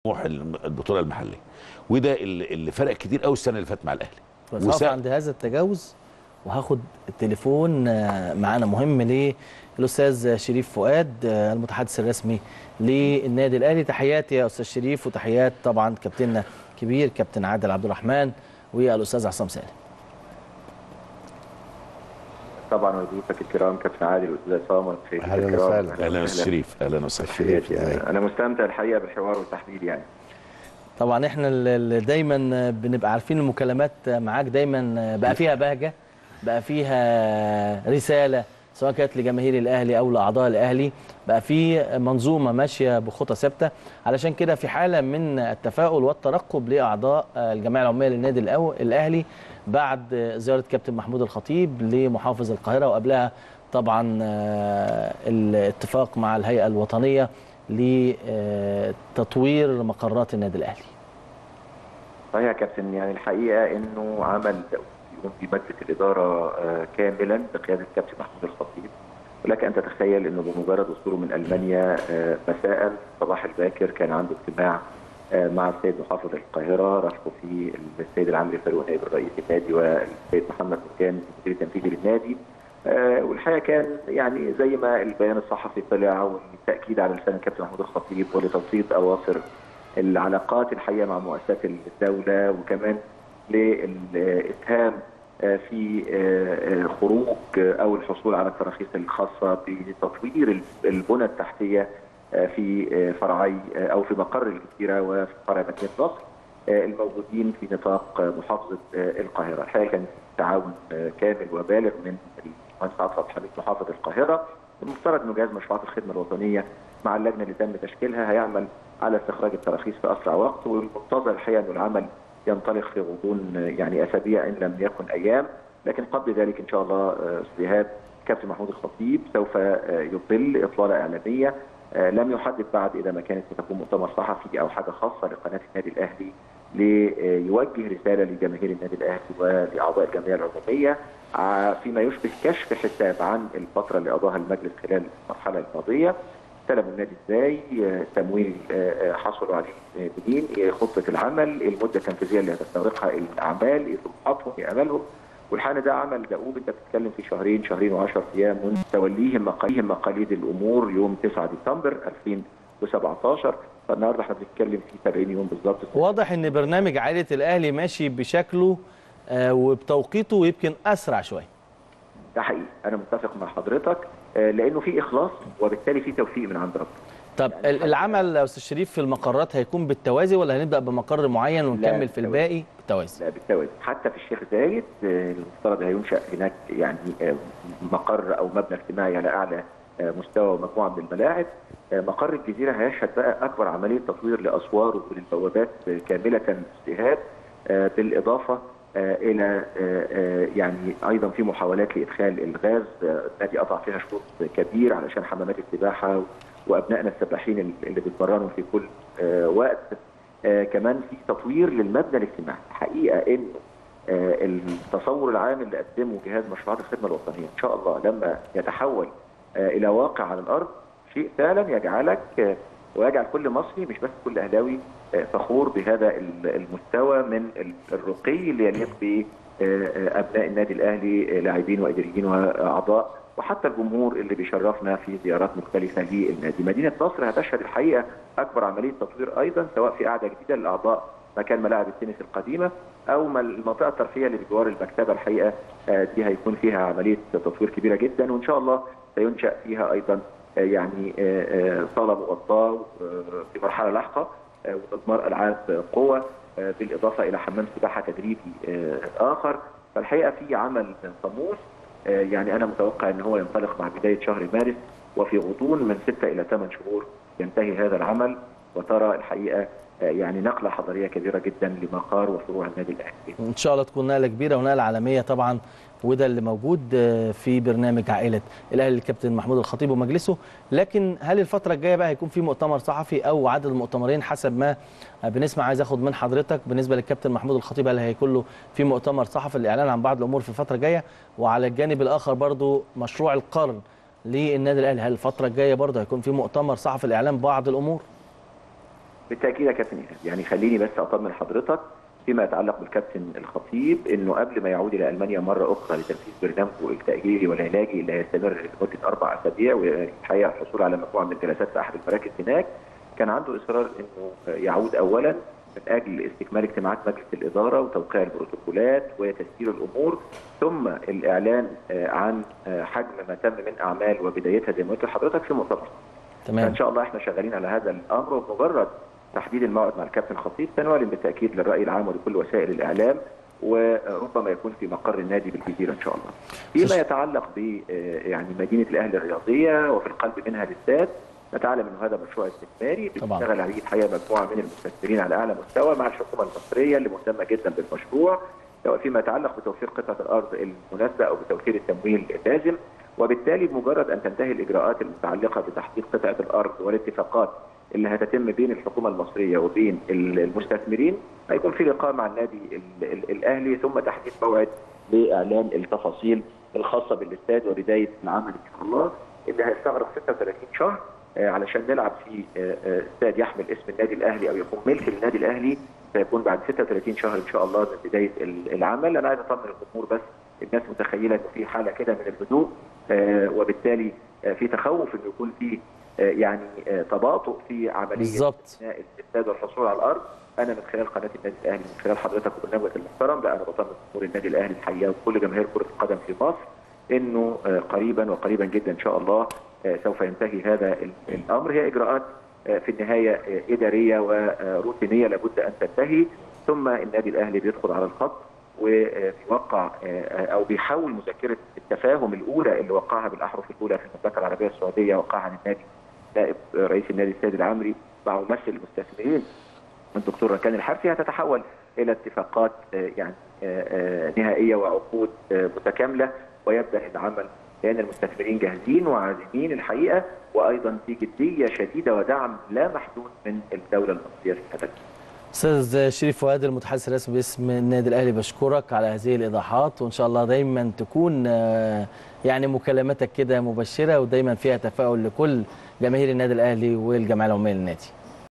طموح البطوله المحليه وده اللي اللي فرق كتير قوي السنه اللي فاتت مع الاهلي بس هقف وسا- عند هذا التجاوز وهاخد التليفون آه، معانا مهم للاستاذ شريف فؤاد آه، المتحدث الرسمي للنادي الاهلي تحياتي يا استاذ شريف وتحيات طبعا كابتننا كبير كابتن عادل عبد الرحمن والاستاذ عصام سالم طبعا وضيوفك الكرام كابتن عادل والاستاذ عصام والمشاهدين أهلاً الكرام وسهلاً. اهلا استاذ شريف اهلا وسهلا شريف يعني. انا مستمتع الحقيقه بالحوار والتحليل يعني طبعا احنا اللي دايما بنبقى عارفين المكالمات معاك دايما بقى فيها بهجه بقى فيها رساله سواء كانت لجماهير الاهلي او لاعضاء الاهلي بقى في منظومه ماشيه بخطى ثابته علشان كده في حاله من التفاؤل والترقب لاعضاء الجمعيه العموميه للنادي الأو- الاهلي بعد زياره كابتن محمود الخطيب لمحافظ القاهره وقبلها طبعا آه، الاتفاق مع الهيئه الوطنيه لتطوير مقرات النادي الاهلي صحيح يا كابتن يعني الحقيقه انه عمل يقوم بمجلس الاداره آه، كاملا بقياده الكابتن محمود الخطيب ولك ان تتخيل انه بمجرد وصوله من المانيا آه، مساء صباح الباكر كان عنده اجتماع آه، مع السيد محافظ القاهره رافقه فيه السيد العمري فاروق نائب الرئيس النادي والسيد محمد مرجان المدير التنفيذي للنادي آه، والحقيقه كان يعني زي ما البيان الصحفي طلع والتاكيد على لسان الكابتن محمود الخطيب ولتوطيد اواصر العلاقات الحقيقه مع مؤسسات الدوله وكمان للاسهام آه، في آه، آه، خروج آه، او الحصول على التراخيص الخاصه بتطوير البنى التحتيه آه، في آه، فرعي آه، او في مقر الجزيره وفي فرع مدينه نصر آه، الموجودين في نطاق آه، محافظه آه، القاهره، الحقيقه كان تعاون آه، كامل وبالغ من المهندس عبد الفتاح حميد محافظ القاهره المفترض انه جهاز مشروعات الخدمه الوطنيه مع اللجنه اللي تم تشكيلها هيعمل على استخراج التراخيص في اسرع وقت والمنتظر الحقيقه انه العمل ينطلق في غضون آه، يعني اسابيع ان لم يكن ايام لكن قبل ذلك ان شاء الله آه، استاذ ايهاب كابتن محمود الخطيب سوف آه، يطل اطلاله اعلاميه آه، لم يحدد بعد اذا ما كانت ستكون مؤتمر صحفي او حاجه خاصه لقناه النادي الاهلي ليوجه رساله لجماهير النادي الاهلي ولاعضاء الجمعيه العموميه ع- فيما يشبه كشف حساب عن الفتره اللي قضاها المجلس خلال المرحله الماضيه استلموا النادي ازاي آه، تمويل آه، آه، حصلوا عليه آه، منين آه، خطه العمل المده التنفيذيه اللي هتستغرقها الاعمال ايه طموحاتهم ايه امالهم والحقيقه ده عمل دؤوب انت بتتكلم في شهرين شهرين و10 ايام منذ توليهم مقاليد مقاليد الامور يوم 9 ديسمبر 2017 فالنهارده احنا بنتكلم في 70 يوم بالظبط واضح ان برنامج عائله الاهلي ماشي بشكله آه، وبتوقيته ويمكن اسرع شويه ده حقيقي انا متفق مع حضرتك آه، لانه في اخلاص وبالتالي في توفيق من عند ربنا طب ال- العمل يا استاذ شريف في المقرات هيكون بالتوازي ولا هنبدا بمقر معين ونكمل في بالتوازي. الباقي بالتوازي لا بالتوازي حتى في الشيخ زايد آه، المفترض هينشا هناك يعني آه، مقر او مبنى اجتماعي على اعلى آه، مستوى ومجموعه من الملاعب آه، مقر الجزيره هيشهد بقى اكبر عمليه تطوير لاسواره وللبوابات آه، كامله اجتهاد آه، بالاضافه آه، الى آه، آه، يعني ايضا في محاولات لادخال الغاز آه، النادي قطع فيها شوط كبير علشان حمامات السباحه وابنائنا السباحين اللي بيتمرنوا في كل آه، وقت آه، كمان في تطوير للمبنى الاجتماعي الحقيقه انه آه، التصور العام اللي قدمه جهاز مشروعات الخدمه الوطنيه ان شاء الله لما يتحول آه، الى واقع على الارض شيء فعلا يجعلك آه، ويجعل كل مصري مش بس كل اهلاوي آه، فخور بهذا ال- المستوى من ال- الرقي اللي يليق بابناء النادي الاهلي آه، لاعبين واداريين واعضاء وحتى الجمهور اللي بيشرفنا في زيارات مختلفه للنادي. مدينه نصر هتشهد الحقيقه اكبر عمليه تطوير ايضا سواء في قاعده جديده للاعضاء مكان ملاعب التنس القديمه او ما- المنطقه الترفيهيه اللي بجوار المكتبه الحقيقه آه، دي هيكون فيها عمليه تطوير كبيره جدا وان شاء الله سينشا فيها ايضا آه، يعني آه، آه، صاله مغطاه آه، في مرحله لاحقه آه، وتضمار العاب قوه آه، بالاضافه الى حمام سباحه تدريبي آه، اخر فالحقيقه في عمل طموح آه، يعني انا متوقع ان هو ينطلق مع بدايه شهر مارس وفي غضون من ستة الى ثمان شهور ينتهي هذا العمل وترى الحقيقه آه، يعني نقله حضاريه كبيره جدا لمقار وفروع النادي الاهلي. ان شاء الله تكون نقله كبيره ونقله عالميه طبعا وده اللي موجود آه، في برنامج عائله الاهلي الكابتن محمود الخطيب ومجلسه لكن هل الفتره الجايه بقى هيكون في مؤتمر صحفي او عدد المؤتمرين حسب ما آه، بنسمع عايز اخد من حضرتك بالنسبه للكابتن محمود الخطيب هل هيكون له في مؤتمر صحفي للاعلان عن بعض الامور في الفتره الجايه وعلى الجانب الاخر برضو مشروع القرن للنادي الاهلي هل الفتره الجايه برضو هيكون في مؤتمر صحفي لاعلان بعض الامور بالتاكيد يا كابتن ايهاب يعني خليني بس اطمن حضرتك فيما يتعلق بالكابتن الخطيب انه قبل ما يعود الى المانيا مره اخرى لتنفيذ برنامجه التاهيلي والعلاجي اللي هيستمر لمده اربع اسابيع والحقيقه الحصول على مجموعه من الجلسات في احد المراكز هناك كان عنده اصرار انه يعود اولا من اجل استكمال اجتماعات مجلس الاداره وتوقيع البروتوكولات وتسيير الامور ثم الاعلان آه، عن آه، حجم ما تم من اعمال وبدايتها زي ما قلت لحضرتك في مؤتمر تمام فان شاء الله احنا شغالين على هذا الامر وبمجرد تحديد الموعد مع الكابتن خطيب سنعلن بالتاكيد للراي العام ولكل وسائل الاعلام وربما يكون في مقر النادي بالجزيره ان شاء الله. فيما يتعلق ب آه، يعني مدينه الاهلي الرياضيه وفي القلب منها الاستاد نتعلم انه هذا مشروع استثماري طبعاً. بتشتغل عليه الحقيقه مجموعه من المستثمرين على اعلى مستوى مع الحكومه المصريه اللي مهتمه جدا بالمشروع سواء فيما يتعلق بتوفير قطعه الارض المناسبه او بتوفير التمويل اللازم وبالتالي بمجرد ان تنتهي الاجراءات المتعلقه بتحديد قطعه الارض والاتفاقات اللي هتتم بين الحكومه المصريه وبين المستثمرين هيكون في لقاء مع النادي ال- ال- الاهلي ثم تحديد موعد لاعلان التفاصيل الخاصه بالاستاد وبدايه العمل ان شاء الله اللي هيستغرق 36 شهر آه، علشان نلعب في آه، آه، استاد يحمل اسم النادي الاهلي او يكون ملك للنادي الاهلي سيكون بعد 36 شهر ان شاء الله من بدايه ال- العمل انا عايز اطمن الجمهور بس الناس متخيله ان في حاله كده من الهدوء آه، وبالتالي آه، في تخوف انه يكون في آه، يعني آه، تباطؤ في عمليه بالظبط بناء الاستاد والحصول على الارض انا من خلال قناه النادي الاهلي من خلال حضرتك وبرنامجك المحترم لا انا بطمن جمهور النادي الاهلي الحقيقه وكل جماهير كره القدم في مصر انه آه، قريبا وقريبا جدا ان شاء الله آه، سوف ينتهي هذا ال- الامر هي اجراءات آه، في النهايه آه، اداريه وروتينيه لابد ان تنتهي ثم النادي الاهلي بيدخل على الخط وبيوقع آه، او بيحول مذكره التفاهم الاولى اللي وقعها بالاحرف الاولى في المملكه العربيه السعوديه وقعها عن النادي نائب رئيس النادي السيد العمري مع ممثل المستثمرين الدكتور ركان الحرفي هتتحول الى اتفاقات آه، يعني آه، آه، نهائيه وعقود آه، متكامله ويبدا العمل لان المستثمرين جاهزين وعازمين الحقيقه وايضا في جديه شديده ودعم لا محدود من الدوله المصريه في هذا استاذ شريف فؤاد المتحدث الرسمي باسم النادي الاهلي بشكرك على هذه الايضاحات وان شاء الله دايما تكون آه، يعني مكالماتك كده مبشره ودايما فيها تفاؤل لكل جماهير النادي الاهلي والجمعيه العموميه للنادي